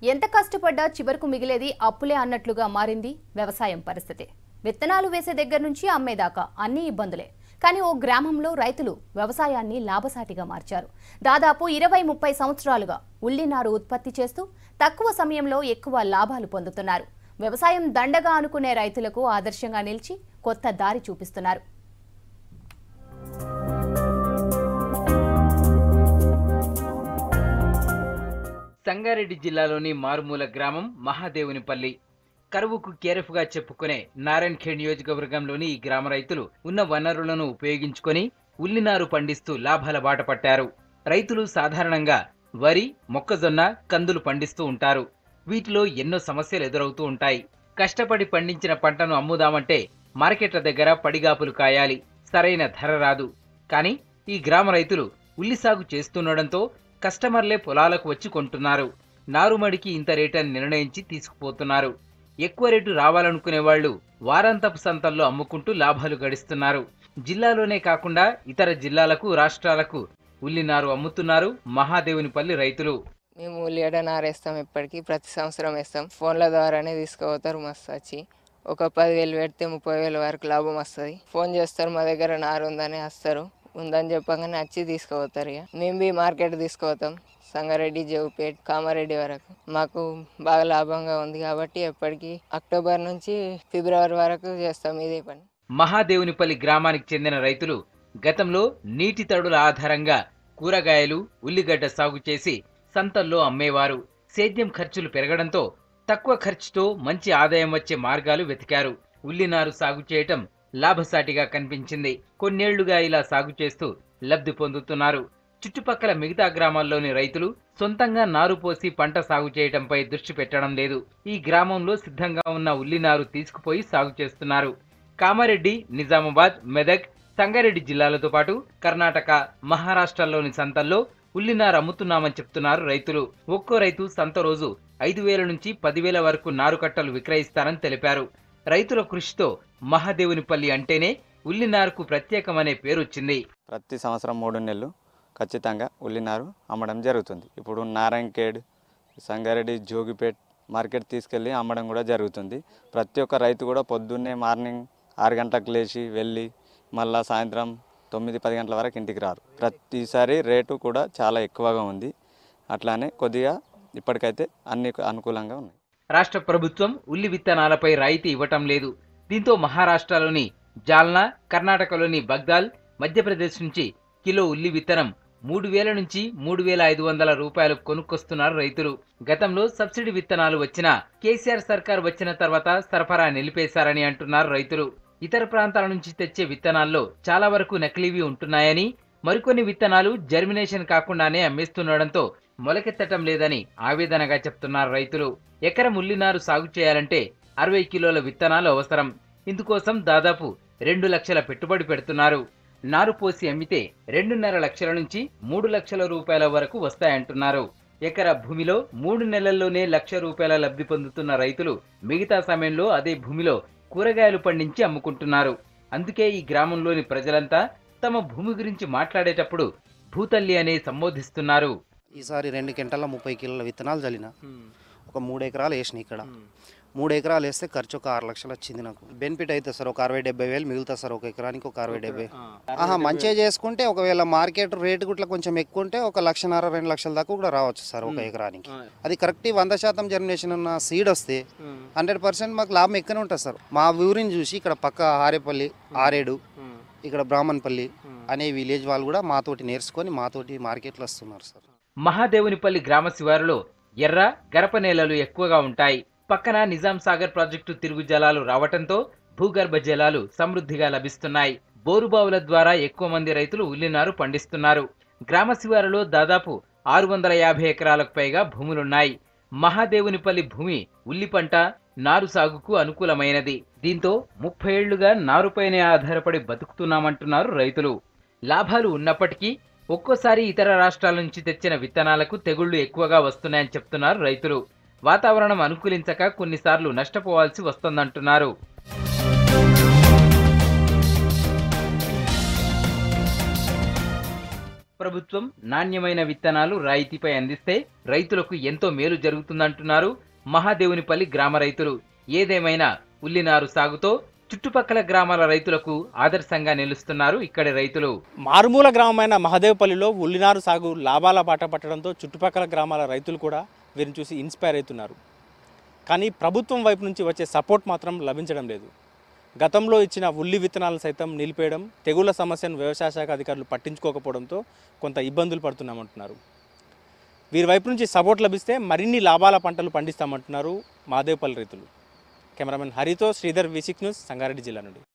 ఎంత కష్టపడ్డా చివరకు మిగిలేది అప్పులే అన్నట్లుగా మారింది వ్యవసాయం పరిస్థితి విత్తనాలు వేసే దగ్గర నుంచి అమ్మేదాకా అన్ని ఇబ్బందులే కానీ ఓ గ్రామంలో రైతులు వ్యవసాయాన్ని లాభసాటిగా మార్చారు దాదాపు ఇరవై ముప్పై సంవత్సరాలుగా ఉల్లినారు ఉత్పత్తి చేస్తూ తక్కువ సమయంలో ఎక్కువ లాభాలు పొందుతున్నారు వ్యవసాయం దండగా అనుకునే రైతులకు ఆదర్శంగా నిలిచి కొత్త దారి చూపిస్తున్నారు సంగారెడ్డి జిల్లాలోని మారుమూల గ్రామం మహాదేవునిపల్లి కరువుకు కేరఫ్గా చెప్పుకునే నారాయణఖేడ్ నియోజకవర్గంలోని ఈ గ్రామ రైతులు ఉన్న వనరులను ఉపయోగించుకొని ఉల్లినారు పండిస్తూ లాభాల బాట పట్టారు రైతులు సాధారణంగా వరి మొక్కజొన్న కందులు పండిస్తూ ఉంటారు వీటిలో ఎన్నో సమస్యలు ఎదురవుతూ ఉంటాయి కష్టపడి పండించిన పంటను అమ్ముదామంటే మార్కెట్ల దగ్గర పడిగాపులు కాయాలి సరైన ధర రాదు కానీ ఈ గ్రామ రైతులు ఉల్లి సాగు చేస్తుండడంతో కస్టమర్లే పొలాలకు వచ్చి కొంటున్నారు నారుమడికి ఇంత రేటని నిర్ణయించి తీసుకుపోతున్నారు ఎక్కువ రేటు రావాలనుకునే వాళ్ళు వారాంతపు సంతల్లో అమ్ముకుంటూ లాభాలు గడిస్తున్నారు జిల్లాలోనే కాకుండా ఇతర జిల్లాలకు రాష్ట్రాలకు ఉల్లినారు అమ్ముతున్నారు మహాదేవునిపల్లి రైతులు మేము ఉల్లిగడ్డ నారు వేస్తాం ఎప్పటికీ ప్రతి సంవత్సరం వేస్తాం ఫోన్ల ద్వారానే తీసుకుపోతారు మస్తు వచ్చి ఒక పదివేలు పెడితే ముప్పై వేల వరకు లాభం వస్తుంది ఫోన్ చేస్తారు మా దగ్గర నారు ఉందని వస్తారు ఉందని చెప్పగానే వచ్చి తీసుకుపోతారు ఇక మేము బి మార్కెట్ తీసుకుపోతాం సంగారెడ్డి జవుపేట్ కామారెడ్డి వరకు మాకు బాగా లాభంగా ఉంది కాబట్టి ఎప్పటికీ అక్టోబర్ నుంచి ఫిబ్రవరి వరకు చేస్తాం ఇదే పని మహాదేవునిపల్లి గ్రామానికి చెందిన రైతులు గతంలో నీటి తడుల ఆధారంగా కూరగాయలు ఉల్లిగడ్డ సాగు చేసి సంతల్లో అమ్మేవారు సేద్యం ఖర్చులు పెరగడంతో తక్కువ ఖర్చుతో మంచి ఆదాయం వచ్చే మార్గాలు వెతికారు ఉల్లినారు సాగు చేయటం లాభసాటిగా కనిపించింది కొన్నేళ్లుగా ఇలా సాగు చేస్తూ లబ్ధి పొందుతున్నారు చుట్టుపక్కల మిగతా గ్రామాల్లోని రైతులు సొంతంగా నారు పోసి పంట సాగు చేయటంపై దృష్టి పెట్టడం లేదు ఈ గ్రామంలో సిద్ధంగా ఉన్న ఉల్లినారు తీసుకుపోయి సాగు చేస్తున్నారు కామారెడ్డి నిజామాబాద్ మెదక్ సంగారెడ్డి జిల్లాలతో పాటు కర్ణాటక మహారాష్ట్రలోని సంతల్లో ఉల్లినారు అమ్ముతున్నామని చెప్తున్నారు రైతులు ఒక్కో రైతు సంత రోజు ఐదు వేల నుంచి పదివేల వరకు నారు కట్టలు విక్రయిస్తారని తెలిపారు రైతుల కృషితో మహాదేవునిపల్లి అంటేనే ఉల్లినారుకు ప్రత్యేకమనే పేరొచ్చింది ప్రతి సంవత్సరం మూడు నెలలు ఖచ్చితంగా ఉల్లినారు అమ్మడం జరుగుతుంది ఇప్పుడు నారాయణఖేడ్ సంగారెడ్డి జోగిపేట్ మార్కెట్ తీసుకెళ్ళి అమ్మడం కూడా జరుగుతుంది ప్రతి ఒక్క రైతు కూడా పొద్దున్నే మార్నింగ్ ఆరు గంటలకు లేచి వెళ్ళి మళ్ళా సాయంత్రం తొమ్మిది పది గంటల వరకు ఇంటికి రారు ప్రతిసారి రేటు కూడా చాలా ఎక్కువగా ఉంది అట్లానే కొద్దిగా ఇప్పటికైతే అన్ని అనుకూలంగా ఉన్నాయి రాష్ట్ర ప్రభుత్వం ఉల్లి విత్తనాలపై రాయితీ ఇవ్వటం లేదు దీంతో మహారాష్ట్రలోని జాల్నా కర్ణాటకలోని బగ్దాల్ మధ్యప్రదేశ్ నుంచి కిలో ఉల్లి విత్తనం మూడు వేల నుంచి మూడు వేల ఐదు వందల రూపాయలు కొనుక్కొస్తున్నారు రైతులు గతంలో సబ్సిడీ విత్తనాలు వచ్చినా కేసీఆర్ సర్కార్ వచ్చిన తర్వాత సరఫరా నిలిపేశారని అంటున్నారు రైతులు ఇతర ప్రాంతాల నుంచి తెచ్చే విత్తనాల్లో చాలా వరకు నకిలీవి ఉంటున్నాయని మరికొన్ని విత్తనాలు జర్మినేషన్ కాకుండానే అమ్మేస్తుండడంతో మొలకెత్తటం లేదని ఆవేదనగా చెప్తున్నారు రైతులు ఎకరం ఉల్లినారు సాగు చేయాలంటే అరవై కిలోల విత్తనాలు అవసరం ఇందుకోసం దాదాపు రెండు లక్షల పెట్టుబడి పెడుతున్నారు నారు పోసి అమ్మితే రెండున్నర లక్షల నుంచి మూడు లక్షల రూపాయల వరకు వస్తాయంటున్నారు ఎకరా భూమిలో మూడు నెలల్లోనే లక్ష రూపాయల లబ్ధి పొందుతున్న రైతులు మిగతా సమయంలో అదే భూమిలో కూరగాయలు పండించి అమ్ముకుంటున్నారు అందుకే ఈ గ్రామంలోని ప్రజలంతా తమ భూమి గురించి మాట్లాడేటప్పుడు భూతల్లి అనే సంబోధిస్తున్నారు ఈసారి రెండు గంటల ముప్పై కిలోల విత్తనాలు చల్లిన ఒక మూడు ఎకరాలు వేసిన ఇక్కడ మూడు ఎకరాలు వేస్తే ఖర్చు ఒక ఆరు లక్షలు వచ్చింది నాకు బెనిఫిట్ అవుతుంది సార్ ఒక అరవై డెబ్బై వేలు మిగులుతుంది సార్ ఒక ఎకరానికి ఒక అరవై డెబ్బై ఆహా మంచిగా చేసుకుంటే ఒకవేళ మార్కెట్ రేటు గుట్ల కొంచెం ఎక్కువ ఉంటే ఒక లక్షన్నర రెండు లక్షల దాకా కూడా రావచ్చు సార్ ఒక ఎకరానికి అది కరెక్ట్ వంద శాతం జర్మినేషన్ ఉన్న సీడ్ వస్తే హండ్రెడ్ పర్సెంట్ మాకు లాభం ఎక్కువనే ఉంటుంది సార్ మా ఊరిని చూసి ఇక్కడ పక్క ఆరేపల్లి ఆరేడు ఇక్కడ బ్రాహ్మణపల్లి అనే విలేజ్ వాళ్ళు కూడా మాతోటి నేర్చుకొని మాతోటి మార్కెట్లో వస్తున్నారు సార్ మహాదేవునిపల్లి గ్రామ శివారులో ఎర్ర గరప నేలలు ఎక్కువగా ఉంటాయి పక్కన నిజాం సాగర్ ప్రాజెక్టు తిరుగు జలాలు రావటంతో భూగర్భ జలాలు సమృద్ధిగా లభిస్తున్నాయి బోరుబావుల ద్వారా ఎక్కువ మంది రైతులు ఉల్లినారు పండిస్తున్నారు గ్రామ శివారులో దాదాపు ఆరు వందల యాభై ఎకరాలకు పైగా భూములున్నాయి మహాదేవునిపల్లి భూమి ఉల్లి పంట నారు సాగుకు అనుకూలమైనది దీంతో ముప్పై ఏళ్లుగా నారుపైనే ఆధారపడి బతుకుతున్నామంటున్నారు రైతులు లాభాలు ఉన్నప్పటికీ ఒక్కోసారి ఇతర రాష్ట్రాల నుంచి తెచ్చిన విత్తనాలకు తెగుళ్లు ఎక్కువగా వస్తున్నాయని చెప్తున్నారు రైతులు వాతావరణం అనుకూలించక కొన్నిసార్లు నష్టపోవాల్సి వస్తోందంటున్నారు ప్రభుత్వం నాణ్యమైన విత్తనాలు రాయితీపై అందిస్తే రైతులకు ఎంతో మేలు జరుగుతుందంటున్నారు మహాదేవునిపల్లి గ్రామ రైతులు ఏదేమైనా ఉల్లినారు సాగుతో చుట్టుపక్కల గ్రామాల రైతులకు ఆదర్శంగా నిలుస్తున్నారు ఇక్కడి రైతులు మారుమూల గ్రామమైన మహదేవపల్లిలో ఉల్లినారు సాగు లాభాల బాట పట్టడంతో చుట్టుపక్కల గ్రామాల రైతులు కూడా వీరిని చూసి ఇన్స్పైర్ అవుతున్నారు కానీ ప్రభుత్వం వైపు నుంచి వచ్చే సపోర్ట్ మాత్రం లభించడం లేదు గతంలో ఇచ్చిన ఉల్లి విత్తనాలు సైతం నిలిపేయడం తెగుళ్ల సమస్యను వ్యవసాయ శాఖ అధికారులు పట్టించుకోకపోవడంతో కొంత ఇబ్బందులు పడుతున్నామంటున్నారు వీరి వైపు నుంచి సపోర్ట్ లభిస్తే మరిన్ని లాభాల పంటలు పండిస్తామంటున్నారు మహదేవపల్లి రైతులు కెమెరామెన్ హరితో Sridhar V six news Sangareddy జిల్లా నుండి